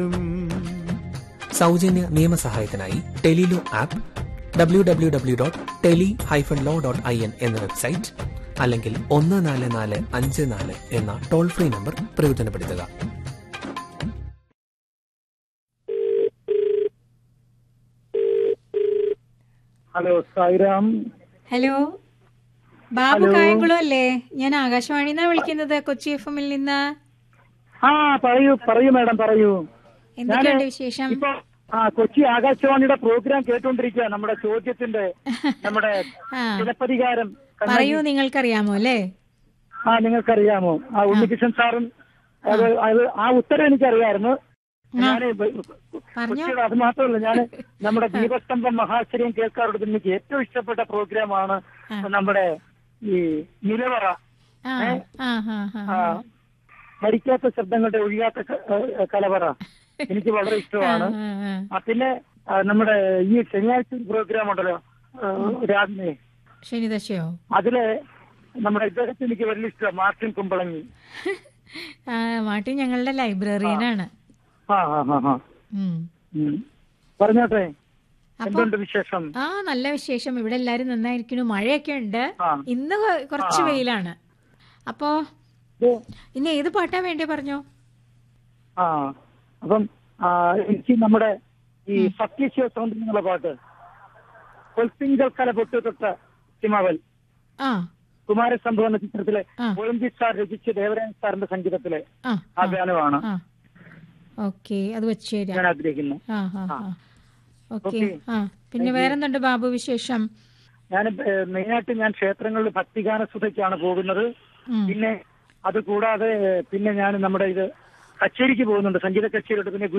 സൗജന്യ നിയമസഹായത്തിനായി tele law app W W W dot tele hyphen law dot I N എന്ന website അല്ലെങ്കിൽ ഒന്ന് നാല് നാല് അഞ്ച് നാല് എന്ന ടോൾ ഫ്രീ നമ്പർ പ്രയോജനപ്പെടുത്തുക hello Sairam hello Babu hello. Kayamkulam അല്ലേ ഞാൻ ആകാശവാണിന്നാ വിളിക്കുന്നത് കൊച്ചി എഫ് എമ്മിൽ നിന്ന് ആ പറയൂ പറയൂ മാഡം പറയൂ എന്തൊക്കെയുണ്ട് വിശേഷം ഇപ്പൊ ആ കൊച്ചി ആകാശവാണിയുടെ പ്രോഗ്രാം കേട്ടോണ്ടിരിക്കുക നമ്മുടെ ചോദ്യത്തിന്റെ നമ്മുടെ ആ ചിലപ്പതികാരം പറയൂ നിങ്ങൾക്കറിയാമോ അല്ലേ ആ നിങ്ങൾക്കറിയാമോ ആ ഉണ്ണികൃഷ്ണൻ സാറും അത് അത് ആ ഉത്തരം എനിക്കറിയായിരുന്നു ഞാന് ബ- പറഞ്ഞോ കൊച്ചിയുടെ അത് മാത്രമല്ല ഞാൻ നമ്മുടെ ദീപസ്തംഭം മഹാശ്ചര്യം കേൾക്കാറുള്ളത് എനിക്ക് ഏറ്റവും ഇഷ്ടപ്പെട്ട പ്രോഗ്രാമാണ് നമ്മുടെ ഈ നിലവറ ആ ആ ആ ആ ആ, മരിക്കാത്ത ശബ്ദങ്ങളുടെ ഒഴിയാത്ത ക- ഏ, കലവറ എനിക്ക് വളരെ ഇഷ്ടമാണ് ആ, ആ. ആ, പിന്നെ ആ, നമ്മുടെ ഈ ശനിയാഴ്ച ഒരു പ്രോഗ്രാം ഉണ്ടല്ലോ ആ, രാവിലെ ശനിദശയോ അതില് നമ്മുടെ ഇദ്ദേഹത്തിന് എനിക്ക് വലിയ ഇഷ്ടമാണ് മാർട്ടിൻ കുമ്പളങ്ങി ആ മാട്ടി ഞങ്ങളുടെ ലൈബ്രറിയനാണ് ആ ആ ആ ആ ഉം. ഉം. പറഞ്ഞോട്ടെ അപ്പൊ എന്തുണ്ട് വിശേഷം ആ നല്ല വിശേഷം ഇവിടെ എല്ലാരും നന്നായിരിക്കുന്നു മഴയൊക്കെ ഉണ്ട് ആ. ഇന്ന് കൊ- കുറച്ച് വെയിലാണ് അപ്പോ ഇത്, ഇന്ന് ഏത് പാട്ടാ വേണ്ടി പറഞ്ഞോ ആ അപ്പം ആ, എനിക്ക് നമ്മുടെ ഈ സത്യശിവ സൗന്ദര്യം എന്നുള്ള പാട്ട് പൊൽത്തിങ്കൽ കല പൊട്ടു തൊട്ട സിമാവൽ ആ കുമാരസംഭവം എന്ന ചിത്രത്തിലെ ആ. ഒളിമ്പിക് സാർ രചിച്ച് ദേവരാജൻ സാറിന്റെ സംഗീതത്തിലെ ആ ആ ഗാനമാണ് ആ ഓക്കെ അത് വെച്ച് തരാം ഞാൻ ആഗ്രഹിക്കുന്നത് ആ ആ ആ ഓക്കെ ഓക്കേ. ആ പിന്നെ വേറെന്തുണ്ട് ബാബു വിശേഷം ഞാൻ മെയിനായിട്ട് ഞാൻ ക്ഷേത്രങ്ങളിൽ ഭക്തിഗാന സുധയ്ക്കാണ് പോകുന്നത് ഉം. പിന്നെ അത് കൂടാതെ പിന്നെ ഞാൻ നമ്മുടെ ഇത് കച്ചേരിക്ക് പോകുന്നുണ്ട് സംഗീത കച്ചേരിയുടെ പിന്നെ